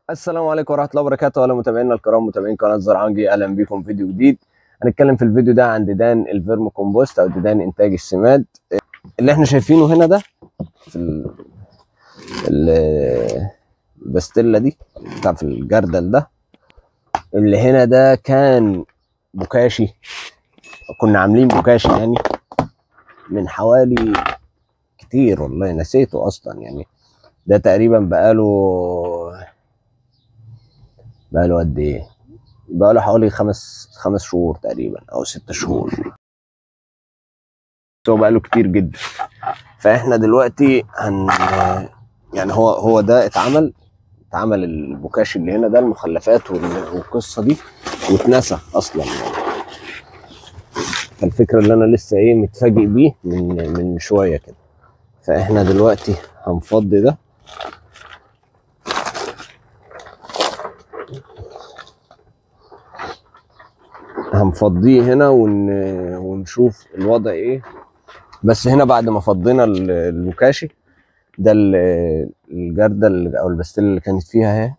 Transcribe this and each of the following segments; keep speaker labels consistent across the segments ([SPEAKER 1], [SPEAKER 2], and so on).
[SPEAKER 1] السلام عليكم ورحمه الله وبركاته اهلا متابعينا الكرام متابعين قناه زرعانجي اهلا بكم في فيديو جديد هنتكلم في الفيديو ده عن ديدان الفيرمو كومبوست او ديدان انتاج السماد اللي احنا شايفينه هنا ده في ال... ال- البستله دي بتاع في الجردل ده اللي هنا ده كان بوكاشي كنا عاملين بوكاشي يعني من حوالي كتير والله نسيته اصلا يعني ده تقريبا بقاله بقاله قد ايه بقاله حوالي خمس خمس شهور تقريبا او ست شهور بس هو بقاله كتير جدا فاحنا دلوقتي هن يعني هو هو ده اتعمل اتعمل البوكاش اللي هنا ده المخلفات وال- والقصه دي واتنسى اصلا فالفكره اللي انا لسه ايه متفاجئ بيه من من شويه كده فاحنا دلوقتي هنفضي ده هنفضيه هنا ون... ونشوف الوضع ايه بس هنا بعد ما فضينا ال- البوكاشي ده ال- الجردة اللي- او البستله اللي كانت فيها اهي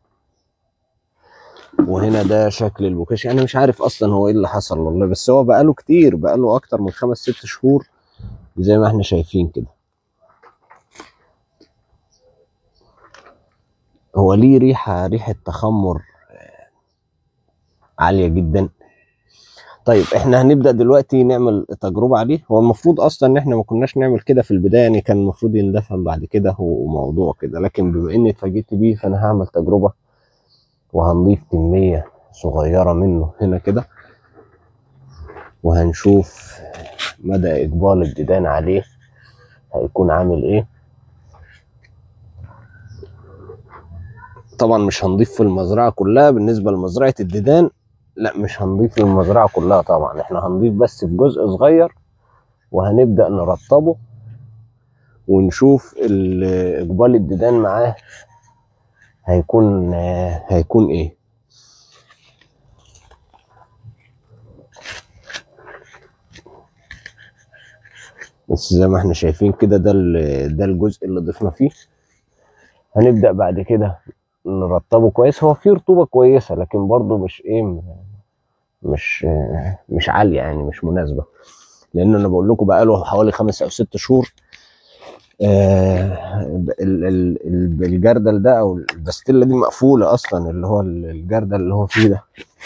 [SPEAKER 1] وهنا ده شكل البوكاشي انا مش عارف اصلا هو ايه اللي حصل والله بس هو بقاله كتير بقاله اكتر من خمس ست شهور زي ما احنا شايفين كده هو ليه ريحة ريحة تخمر آه، عالية جدا طيب احنا هنبدأ دلوقتي نعمل تجربة عليه هو المفروض اصلا ان احنا ما كناش نعمل كده في البداية يعني كان المفروض يندفن بعد كده هو موضوع كده لكن بما اني اتفاجئت بيه فانا هعمل تجربة وهنضيف كمية صغيرة منه هنا كده وهنشوف مدى اقبال الديدان عليه هيكون عامل ايه طبعا مش هنضيف في المزرعة كلها بالنسبة لمزرعة الديدان لا مش هنضيف للمزرعة كلها طبعا احنا هنضيف بس في جزء صغير وهنبدأ نرطبه ونشوف ال- اقبال الديدان معاه هيكون آه، هيكون ايه بس زي ما احنا شايفين كده ده ال- ده الجزء اللي ضفنا فيه هنبدأ بعد كده نرطبه كويس هو فيه رطوبة كويسة لكن برضه مش ايه م- مش آه، مش عالية يعني مش مناسبة لان انا بقول لكم بقاله حوالي خمس او ست شهور آه، ال- ال- ال- الجردل ده او البستله دي مقفوله اصلا اللي هو ال- الجردل اللي هو فيه ده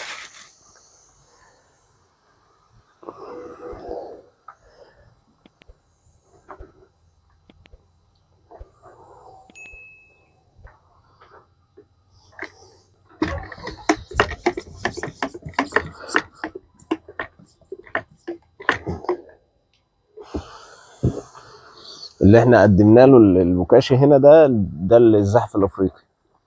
[SPEAKER 1] اللي احنا قدمنا له ال- البوكاشي هنا ده ده الزحف الافريقي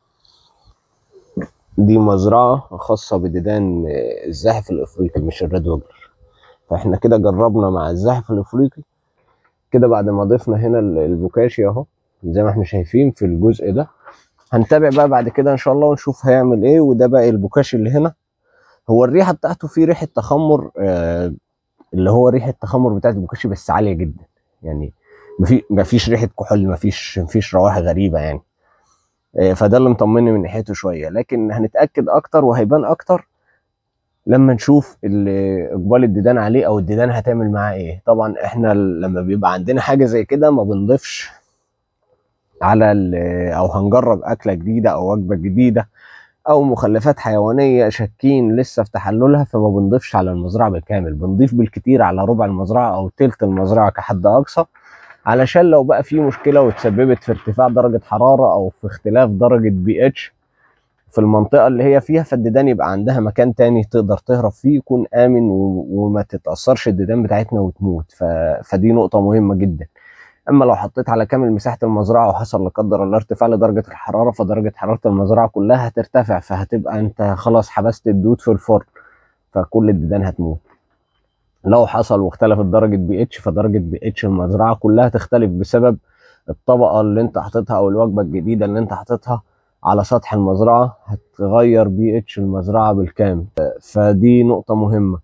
[SPEAKER 1] دي مزرعه خاصه بديدان آه، الزحف الافريقي مش الريد وجر فاحنا كده جربنا مع الزحف الافريقي كده بعد ما ضفنا هنا ال- البوكاشي اهو زي ما احنا شايفين في الجزء ده هنتابع بقى بعد كده ان شاء الله ونشوف هيعمل ايه وده بقى البوكاشي اللي هنا هو الريحه بتاعته فيه ريحه تخمر آه اللي هو ريحه تخمر بتاعت البوكاشي بس عاليه جدا يعني مفي مفيش ريحه كحول مفيش مفيش روائح غريبه يعني آه، فده اللي مطمني من ناحيته شويه لكن هنتاكد اكتر وهيبان اكتر لما نشوف ال- اقبال الديدان عليه او الديدان هتعمل معاه ايه طبعا احنا لما بيبقى عندنا حاجه زي كده ما بنضيفش على ال- او هنجرب اكله جديده او وجبه جديده او مخلفات حيوانيه شاكين لسه في تحللها فما بنضيفش على المزرعه بالكامل بنضيف بالكتير على ربع المزرعه او تلت المزرعه كحد اقصى علشان لو بقى في مشكله وتسببت في ارتفاع درجه حراره او في اختلاف درجه بي اتش في المنطقه اللي هي فيها فالديدان يبقى عندها مكان تاني تقدر تهرب فيه يكون امن و... وما تتاثرش الديدان بتاعتنا وتموت ف... فدي نقطه مهمه جدا اما لو حطيت على كامل مساحه المزرعه وحصل لا قدر الله ارتفاع لدرجه الحراره فدرجه حراره المزرعه كلها هترتفع فهتبقى انت خلاص حبست الدود في الفرن فكل الديدان هتموت لو حصل واختلفت درجه بي اتش فدرجه بي اتش المزرعه كلها تختلف بسبب الطبقه اللي انت حاططها او الوجبه الجديده اللي انت حاططها على سطح المزرعه هتغير بي اتش المزرعه بالكامل فدي نقطه مهمه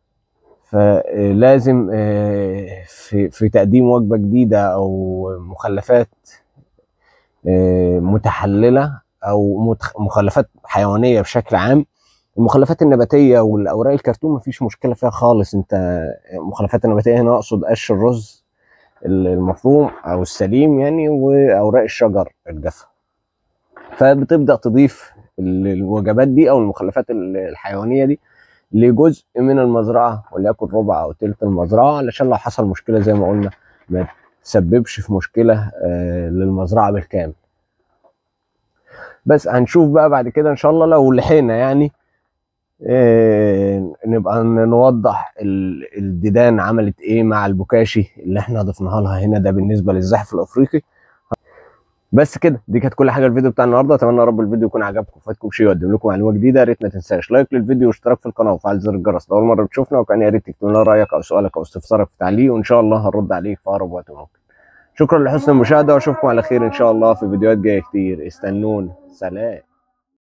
[SPEAKER 1] فلازم آه، في في تقديم وجبه جديده او مخلفات آه، متحلله او متخ- مخلفات حيوانيه بشكل عام المخلفات النباتيه والاوراق الكرتون مفيش مشكله فيها خالص انت المخلفات النباتيه هنا اقصد قش الرز المفروم او السليم يعني واوراق الشجر الجافه فبتبدا تضيف ال- الوجبات دي او المخلفات ال- الحيوانيه دي لجزء من المزرعه وليكن ربع او تلت المزرعه علشان لو حصل مشكله زي ما قلنا ما تسببش في مشكله آه، للمزرعه بالكامل بس هنشوف بقى بعد كده ان شاء الله لو لحقنا يعني آه، نبقى نوضح ال- الديدان عملت ايه مع البوكاشي اللي احنا ضفناها لها هنا ده بالنسبه للزحف الافريقي بس كده دي كانت كل حاجه الفيديو بتاع النهارده اتمنى يا رب الفيديو يكون عجبكم وفاتكم شيء وقدم لكم معلومه جديده يا ريت ما تنساش لايك للفيديو واشتراك في القناه وفعل زر الجرس لو اول مره بتشوفنا وكان يا ريت تكتب لنا رايك او سؤالك او استفسارك في تعليق وان شاء الله هنرد عليك في اقرب وقت ممكن شكرا لحسن المشاهده واشوفكم على خير ان شاء الله في فيديوهات جايه كتير استنونا سلام